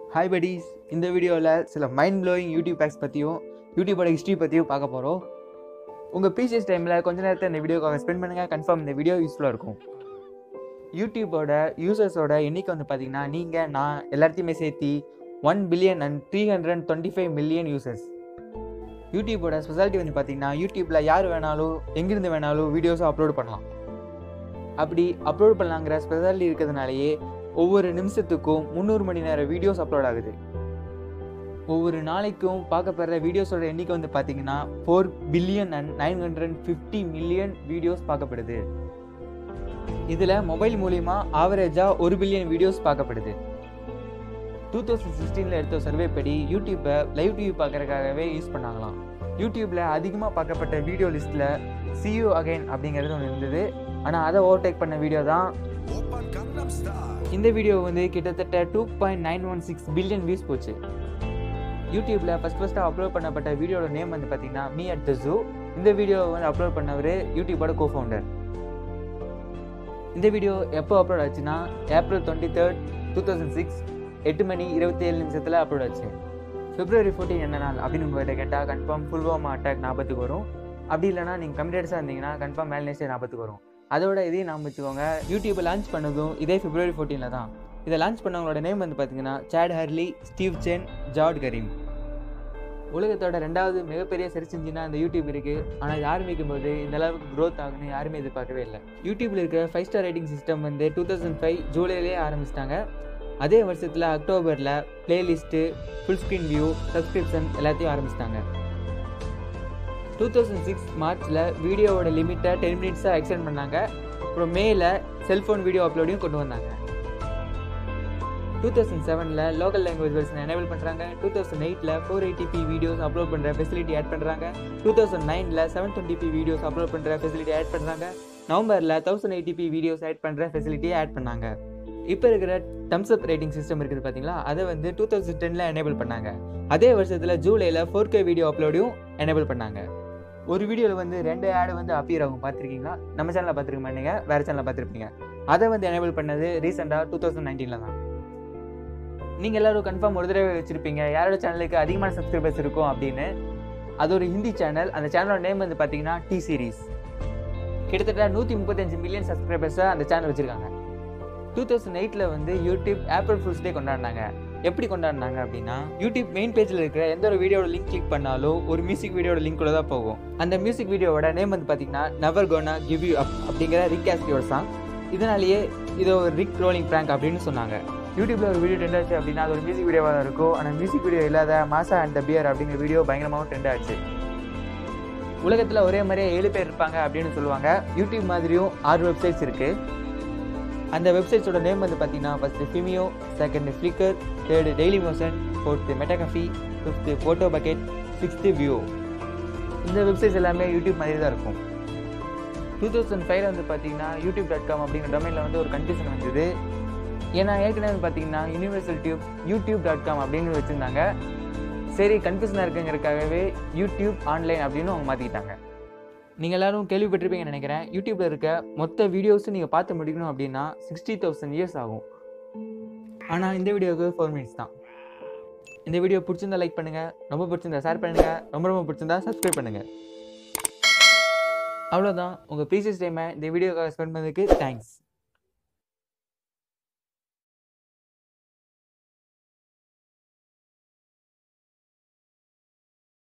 hi buddies இந்த வீடியோவில் சில மைண்ட் ப்ளோயிங் யூடியூப் பேக்ஸ் பற்றியும் யூடியூபோட ஹிஸ்ட்ரி பற்றியும் பார்க்க போகிறோம் உங்கள் ப்ரீசியஸ் டைமில் கொஞ்ச நேரத்தை இந்த வீடியோக்காக ஸ்பெண்ட் பண்ணுங்கள் கன்ஃபார்ம் இந்த வீடியோ யூஸ்ஃபுல்லாக இருக்கும் யூடியூபோட யூசர்ஸோட எண்ணிக்கை வந்து பார்த்தீங்கன்னா நீங்கள் நான் எல்லாத்தையுமே சேர்த்தி one billion and three hundred twenty five million users யூடியூபோட ஸ்பெஷாலிட்டி வந்து பார்த்தீங்கன்னா யூடியூப்பில் யார் வேணாலும் எங்கேருந்து வேணாலும் வீடியோஸை அப்லோட் பண்ணலாம் அப்படி அப்லோட் பண்ணலாங்கிற ஸ்பெஷாலிட்டி இருக்கிறதுனாலயே ஒவ்வொரு நிமிஷத்துக்கும் முந்நூறு மணி நேரம் வீடியோஸ் அப்லோட் ஆகுது ஒவ்வொரு நாளைக்கும் பார்க்கப்படுற வீடியோஸோட எண்ணிக்கை வந்து பார்த்தீங்கன்னா four billion and nine hundred fifty million videos பார்க்கப்படுது இதில் மொபைல் மூலிமா ஆவரேஜாக ஒரு பில்லியன் வீடியோஸ் பார்க்கப்படுது டூ தௌசண்ட் சிக்ஸ்டீனில் எடுத்த சர்வே படி யூடியூப்பை லைவ் டிவி பார்க்கறதுக்காகவே யூஸ் பண்ணாங்களாம் யூடியூப்பில் அதிகமாக பார்க்கப்பட்ட வீடியோ லிஸ்ட்டில் சியூ அகைன் அப்படிங்கிறது ஒன்று இருந்தது ஆனால் அதை ஓவர்டேக் பண்ண வீடியோ தான் இந்த வீடியோ வந்து கிட்டத்தட்ட two point nine one six billion views போச்சு யூடியூப்பில் ஃபஸ்ட் ஃபஸ்ட்டாக அப்லோட் பண்ணப்பட்ட வீடியோட நேம் வந்து பார்த்தீங்கன்னா மீ அட் த ஜூ இந்த வீடியோவை வந்து அப்லோட் பண்ணவர் யூடியூபோட கோ ஃபவுண்டர் இந்த வீடியோ எப்போ அப்லோட் ஆச்சுன்னா April twenty third two thousand six எட்டு மணி இருபத்தி ஏழு நிமிஷத்தில் அப்லோட் ஆச்சு பிப்ரவரி ஃபோர்டீன் என்ன நாள் அப்படின்னு உங்கள்கிட்ட கேட்டால் கன்ஃபார்ம் புல்வாமா அட்டாக் ஞாபகத்துக்கு வரும் அப்படி இல்லைனா நீங்கள் கம்ப்யூட்டர்ஸாக இருந்தீங்கன்னா கன்ஃபார்ம் மேல்நேஷன் ஞாபகத்துக்கு வரும் அதோட இதையும் ஞாபகம் வச்சுக்கோங்க யூடியூப்பை லான்ச் பண்ணதும் இதே பிப்ரவரி ஃபோர்டீனில் தான் இதை லான்ச் பண்ணவங்களோட நேம் வந்து பார்த்தீங்கன்னா Chad Hurley Steve Chen Jawed Karim உலகத்தோட ரெண்டாவது மிகப்பெரிய சர்ச் இன்ஜினா இந்த யூடியூப் இருக்குது ஆனால் இது ஆரம்பிக்கும் போது இந்த அளவுக்கு க்ரோத் ஆகுன்னு யாருமே எதிர்பார்க்கவே இல்லை யூடியூப்பில் இருக்கிற ஃபைவ் ஸ்டார் ரேட்டிங் சிஸ்டம் வந்து டூ தௌசண்ட் ஃபைவ் ஜூலைலேயே ஆரம்பிச்சிட்டாங்க அதே வருஷத்தில் அக்டோபரில் playlist full screen view subscription எல்லாத்தையும் ஆரம்பிச்சிட்டாங்க டூ தௌசண்ட் சிக்ஸ் மார்ச்சில் வீடியோவோட லிமிட்டை டென் மினிட்ஸாக எக்ஸ்டெண்ட் பண்ணாங்க அப்புறம் மேல செல்ஃபோன் வீடியோ அப்லோடையும் கொண்டு வந்தாங்க டூ தௌசண்ட் செவனில் லோக்கல் லாங்குவேஜ் வெர்ஷன் எனேபிள் பண்ணுறாங்க டூ தௌசண்ட் எயிட்டில் ஃபோர் எயிட்டிபி வீடியோஸ் அப்லோட் பண்ணுற ஃபெசிலிட்டி ஆட் பண்ணுறாங்க டூ தௌசண்ட் நைனில் செவன் டுவெண்ட்டிபி வீடியோஸ் அப்லோட் பண்ணுற ஃபெசிலிட்டி ஆட் பண்ணுறாங்க நவம்பரில் தௌசண்ட் எயிட்டிபி வீடியோஸ் ஆட் பண்ணுற ஃபெசிலிட்டியை ஆட் பண்ணாங்க இப்போ இருக்கிற தம்ஸ் அப் ரேட்டிங் சிஸ்டம் இருக்குது பார்த்தீங்களா அதை வந்து டூ தௌசண்ட் டெனில் எனேபிள் பண்ணாங்க அதே வருஷத்தில் ஜூலையில் ஃபோர் கே வீடியோ அப்லோடையும் எனேபிள் பண்ணாங்க ஒரு வீடியோவில் வந்து ரெண்டு ஆடு வந்து அப்பியர் ஆகும் பார்த்துருக்கீங்களா நம்ம சேனலில் பார்த்துருக்க மாட்டீங்க வேறு சேனலில் பார்த்துருப்பீங்க அதை வந்து எனேபிள் பண்ணது ரீசெண்டாக டூ தௌசண்ட் நைன்டீனில் தான் நீங்கள் எல்லோரும் கன்ஃபார்ம் ஒரு தடவை வச்சுருப்பீங்க யாரோட சேனலுக்கு அதிகமான சப்ஸ்கிரைபர்ஸ் இருக்கும் அப்படின்னு அது ஒரு ஹிந்தி சேனல் அந்த சேனலோட நேம் வந்து பார்த்தீங்கன்னா டி சீரீஸ் கிட்டத்தட்ட நூற்றி முப்பத்தஞ்சு மில்லியன் சப்ஸ்கிரைபர்ஸை அந்த சேனல் வச்சுருக்காங்க டூ தௌசண்ட் எயிட்டில் வந்து யூடியூப் ஆப்பிள் ஃபுல்ஸ் டே கொண்டாடினாங்க எப்படி கொண்டாடினாங்க அப்படின்னா யூடியூப் மெயின் பேஜில் இருக்கிற எந்த ஒரு வீடியோட லிங்க் கிளிக் பண்ணாலும் ஒரு மியூசிக் வீடியோட லிங்க் கூட தான் போகும் அந்த மியூசிக் வீடியோவோட நேம் வந்து பார்த்தீங்கன்னா never gonna give you up அப்படிங்கிற ரிக் ஆஸ்டியோட சாங் இதனாலேயே இது ஒரு ரிக் ரோலிங் ப்ராங்க் அப்படின்னு சொன்னாங்க யூடியூப்ல ஒரு வீடியோ ட்ரெண்ட் ஆச்சு அப்படின்னா அது ஒரு மியூசிக் வீடியோவாக தான் இருக்கும் ஆனால் மியூசிக் வீடியோ இல்லாத மாசா அண்ட் த பியர் அப்படிங்கிற வீடியோ பயங்கரமாகவும் ட்ரெண்ட் ஆச்சு உலகத்தில் ஒரே மாதிரியே ஏழு பேர் இருப்பாங்க அப்படின்னு சொல்லுவாங்க யூடியூப் மாதிரியும் ஆறு வெப்சைட்ஸ் இருக்குது அந்த வெப்சைட்ஸோட நேம் வந்து பார்த்தீங்கன்னா first Vimeo second Flickr third Dailymotion fourth Metacafe fifth Photobucket sixth Veoh இந்த வெப்சைட்ஸ் எல்லாமே யூடியூப் மாதிரி தான் இருக்கும் டூ தௌசண்ட் ஃபைவ்ல வந்து பார்த்தீங்கன்னா யூடியூப் டாட் காம் அப்படிங்கிற டொமைனில் வந்து ஒரு கன்ஃபியூஷன் வந்தது ஏன்னா ஏற்கனவே வந்து பார்த்தீங்கன்னா Universal Tube YouTube dot com அப்படின்னு வச்சுருந்தாங்க சரி கன்ஃபியூஷனாக இருக்குங்கிறதுக்காகவே யூடியூப் ஆன்லைன் அப்படின்னு அவங்க மாற்றிக்கிட்டாங்க நீங்கள் எல்லாரும் கேள்விப்பட்டிருப்பீங்கன்னு நினைக்கிறேன் யூடியூப்பில் இருக்க மொத்த வீடியோஸும் நீங்கள் பார்த்து முடிக்கணும் அப்படின்னா சிக்ஸ்டி தௌசண்ட் இயர்ஸ் ஆகும் ஆனால் இந்த வீடியோவுக்கு ஃபோர் மினிட்ஸ் தான் இந்த வீடியோ பிடிச்சிருந்தா லைக் பண்ணுங்கள் ரொம்ப பிடிச்சிருந்தா ஷேர் பண்ணுங்கள் ரொம்ப ரொம்ப பிடிச்சிருந்தா சப்ஸ்கிரைப் பண்ணுங்கள் அவ்வளோதான் உங்கள் ப்ரீசியஸ் டைமை இந்த வீடியோக்காக ஸ்பெண்ட் பண்ணதுக்கு தேங்க்ஸ்